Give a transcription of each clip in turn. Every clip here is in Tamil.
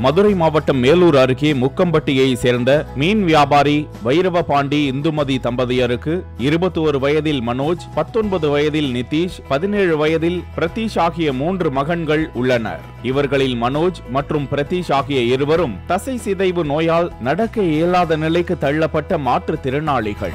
மதுரை மாவட்டம் மேலூர் அருகே முக்கம்பட்டியை சேர்ந்த மீன் வியாபாரி வைரவ பாண்டி இந்துமதி தம்பதியருக்கு இருபத்தி ஒரு வயதில் மனோஜ் பத்தொன்பது வயதில் நிதிஷ் பதினேழு வயதில் பிரதீஷ் ஆகிய மூன்று மகன்கள் உள்ளனர் இவர்களில் மனோஜ் மற்றும் பிரதீஷ் ஆகிய இருவரும் தசை சிதைவு நோயால் நடக்க இயலாத நிலைக்கு தள்ளப்பட்ட மாற்றுத்திறனாளிகள்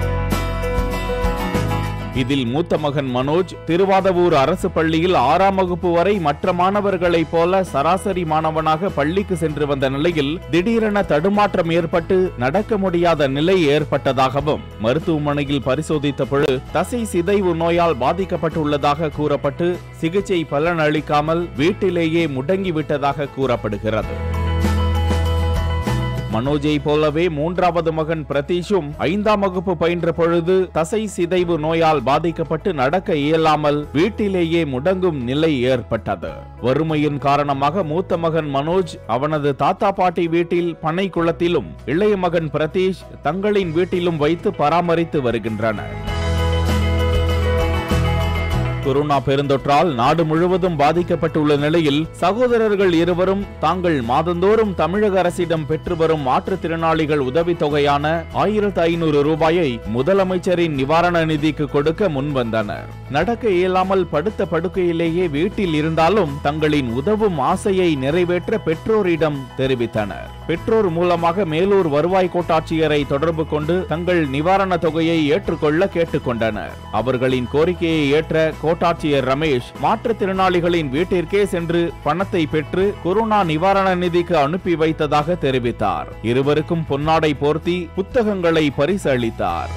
இதில் மூத்த மகன் மனோஜ் திருவாதவூர் அரசு பள்ளியில் ஆறாம் வகுப்பு வரை மற்ற மாணவர்களைப் போல சராசரி மாணவனாக பள்ளிக்கு சென்று வந்த நிலையில் திடீரென தடுமாற்றம் ஏற்பட்டு நடக்க முடியாத நிலை ஏற்பட்டதாகவும் மருத்துவமனையில் பரிசோதித்த பொழுது தசை சிதைவு நோயால் பாதிக்கப்பட்டுள்ளதாக கூறப்பட்டு சிகிச்சை பலனளிக்காமல் வீட்டிலேயே முடங்கிவிட்டதாக கூறப்படுகிறது மனோஜை போலவே மூன்றாவது மகன் பிரதீஷும் ஐந்தாம் வகுப்பு பயின்ற பொழுது தசை சிதைவு நோயால் பாதிக்கப்பட்டு நடக்க இயலாமல் வீட்டிலேயே முடங்கும் நிலை ஏற்பட்டது வறுமையின் காரணமாக மூத்த மகன் மனோஜ் அவனது தாத்தா பாட்டி வீட்டில் பனை குளத்திலும் இளைய மகன் பிரதீஷ் தங்களின் வீட்டிலும் வைத்து பராமரித்து வருகின்றனர் கொரோனா பெருந்தொற்றால் நாடு முழுவதும் பாதிக்கப்பட்டுள்ள நிலையில் சகோதரர்கள் இருவரும் தாங்கள் மாதந்தோறும் தமிழக அரசிடம் பெற்று வரும் மாற்றுத்திறனாளிகள் உதவித்தொகையான ஆயிரத்து ஐநூறு ரூபாயை முதலமைச்சரின் நிவாரண நிதிக்கு கொடுக்க முன்வந்தனர் நடக்க இயலாமல் படுத்த படுக்கையிலேயே வீட்டில் இருந்தாலும் தங்களின் உதவும் ஆசையை நிறைவேற்ற பெற்றோரிடம் தெரிவித்தனர் பெற்றோர் மூலமாக மேலூர் வருவாய் கோட்டாட்சியரை தொடர்பு கொண்டு தங்கள் நிவாரண தொகையை ஏற்றுக்கொள்ள கேட்டுக்கொண்டனர் அவர்களின் கோரிக்கையை ஏற்ற கோட்டாட்சியர் ரமேஷ் மாற்றுத்திறனாளிகளின் வீட்டிற்கே சென்று பணத்தை பெற்று கொரோனா நிவாரண நிதிக்கு அனுப்பி வைத்ததாக தெரிவித்தார் இருவருக்கும் பொன்னாடை போர்த்தி புத்தகங்களை பரிசு அளித்தார்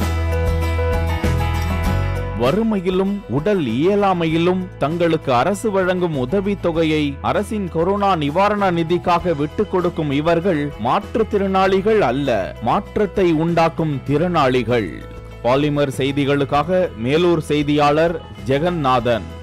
வறுமையிலும் உடல் இயலாமையிலும் தங்களுக்கு அரசு வழங்கும் உதவித் தொகையை அரசின் கொரோனா நிவாரண நிதிக்காக விட்டுக் கொடுக்கும் இவர்கள் மாற்றுத்திறனாளிகள் அல்ல மாற்றத்தை உண்டாக்கும் திறனாளிகள் பாலிமர் செய்திகளுக்காக மேலூர் செய்தியாளர் ஜெகந்நாதன்